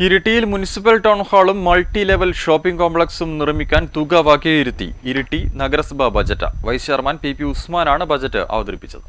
ഇരിട്ടിയിൽ municipal town ഹാളും multi level shopping കോംപ്ലക്സും നിർമ്മിക്കാൻ തുക വകയിരുത്തി ഇരിട്ടി നഗരസഭാ budget vice chairman P P ഉസ്മാനാണ് ബജറ്റ് അവതരിപ്പിച്ചത്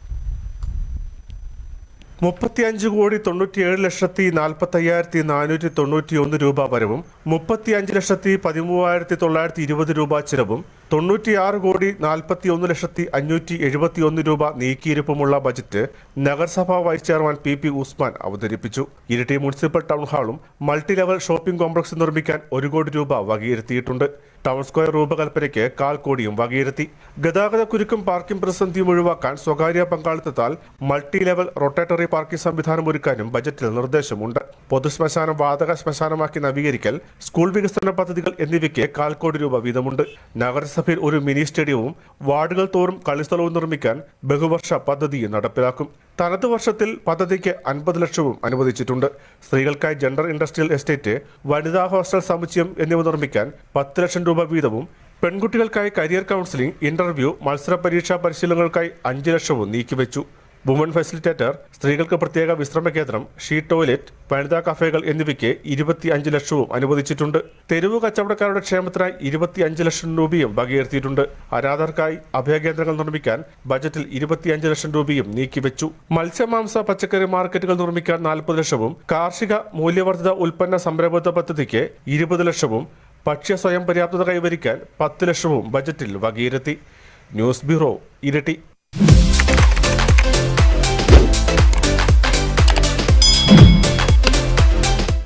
മുപ്പത്തിയഞ്ച് കോടി തൊണ്ണൂറ്റിയേഴ് ലക്ഷത്തി നാൽപ്പത്തി അയ്യായിരത്തി നാനൂറ്റി തൊണ്ണൂറ്റി ഒന്ന് രൂപ വരവും മുപ്പത്തിയഞ്ച് ലക്ഷത്തി പതിമൂവായിരത്തി തൊള്ളായിരത്തി ഇരുപത് രൂപ ചിലവും തൊണ്ണൂറ്റിയാറ് കോടി നാൽപ്പത്തി ഒന്ന് ലക്ഷത്തി അഞ്ഞൂറ്റി എഴുപത്തി ഒന്ന് രൂപ നീക്കിയിരിപ്പുമുള്ള ബജറ്റ് നഗരസഭാ vice chairman P P Usman അവതരിപ്പിച്ചു ഇരിട്ടി മുനിസിപ്പൽ ടൗൺ ഹാളും മൾട്ടി ലെവൽ ഷോപ്പിംഗ് കോംപ്ലക്സ് നിർമ്മിക്കാൻ ഒരു കോടി രൂപ വകയിരുത്തിയിട്ടുണ്ട് ടൗൺ സ്ക്വയർ രൂപകൽപ്പനയ്ക്ക് കാൽ കോടിയും വകയിരുത്തി ഗതാഗത കുരുക്കും പാർക്കിംഗ് പ്രതിസന്ധിയും ഒഴിവാക്കാൻ സ്വകാര്യ പങ്കാളിത്തത്താൽ മൾട്ടി ലെവൽ റൊട്ടേറ്ററി പാർക്കിംഗ് സംവിധാനം ഒരുക്കാനും ബജറ്റിൽ നിർദ്ദേശമുണ്ട് പൊതുശ്മശാനം വാതക ശ്മശാനമാക്കി നവീകരിക്കൽ സ്കൂൾ വികസന പദ്ധതികൾ എന്നിവയ്ക്ക് കാൽ കോടി രൂപ വീതമുണ്ട് നഗരസഭയിൽ ഒരു മിനി സ്റ്റേഡിയവും വാർഡുകൾ തോറും കളിസ്ഥലവും നിർമ്മിക്കാൻ ബഹുവർഷ പദ്ധതി നടപ്പിലാക്കും തനത് വർഷത്തിൽ പദ്ധതിക്ക് അൻപത് ലക്ഷവും അനുവദിച്ചിട്ടുണ്ട് സ്ത്രീകൾക്കായി ജെൻഡർ ഇൻഡസ്ട്രിയൽ എസ്റ്റേറ്റ് വനിതാ ഹോസ്റ്റൽ സമുച്ചയം എന്നിവ നിർമ്മിക്കാൻ പത്ത് ലക്ഷം രൂപ വീതവും പെൺകുട്ടികൾക്കായി കരിയർ കൗൺസിലിംഗ് ഇന്റർവ്യൂ മത്സര പരീക്ഷാ പരിശീലനങ്ങൾക്കായി അഞ്ച് ലക്ഷവും നീക്കിവെച്ചു വുമൺ ഫെസിലിറ്റേറ്റർ സ്ത്രീകൾക്ക് പ്രത്യേക വിശ്രമ കേന്ദ്രം ഷീ ടോയ്ലറ്റ് വനിതാ കഫേകൾ എന്നിവയ്ക്ക് ഇരുപത്തി അഞ്ച് ലക്ഷവും അനുവദിച്ചിട്ടുണ്ട് തെരുവ് കച്ചവടക്കാരുടെ ക്ഷേമത്തിനായി ഇരുപത്തി അഞ്ച് ലക്ഷം രൂപയും വകയിരുത്തിയിട്ടുണ്ട് അനാഥർക്കായി അഭയകേന്ദ്രങ്ങൾ നിർമ്മിക്കാൻ ബജറ്റിൽ ഇരുപത്തിയഞ്ച് ലക്ഷം രൂപയും നീക്കിവെച്ചു മത്സ്യമാംസ പച്ചക്കറി മാർക്കറ്റുകൾ നിർമ്മിക്കാൻ നാൽപ്പത് ലക്ഷവും കാർഷിക മൂല്യവർദ്ധിത ഉൽപ്പന്ന സംരംഭത്വ പദ്ധതിക്ക് ഇരുപത് ലക്ഷവും ഭക്ഷ്യ സ്വയം പര്യാപ്തത കൈവരിക്കാൻ പത്ത് ലക്ഷവും ബജറ്റിൽ വകയിരുത്തി ന്യൂസ് ബ്യൂറോ ഇരട്ടി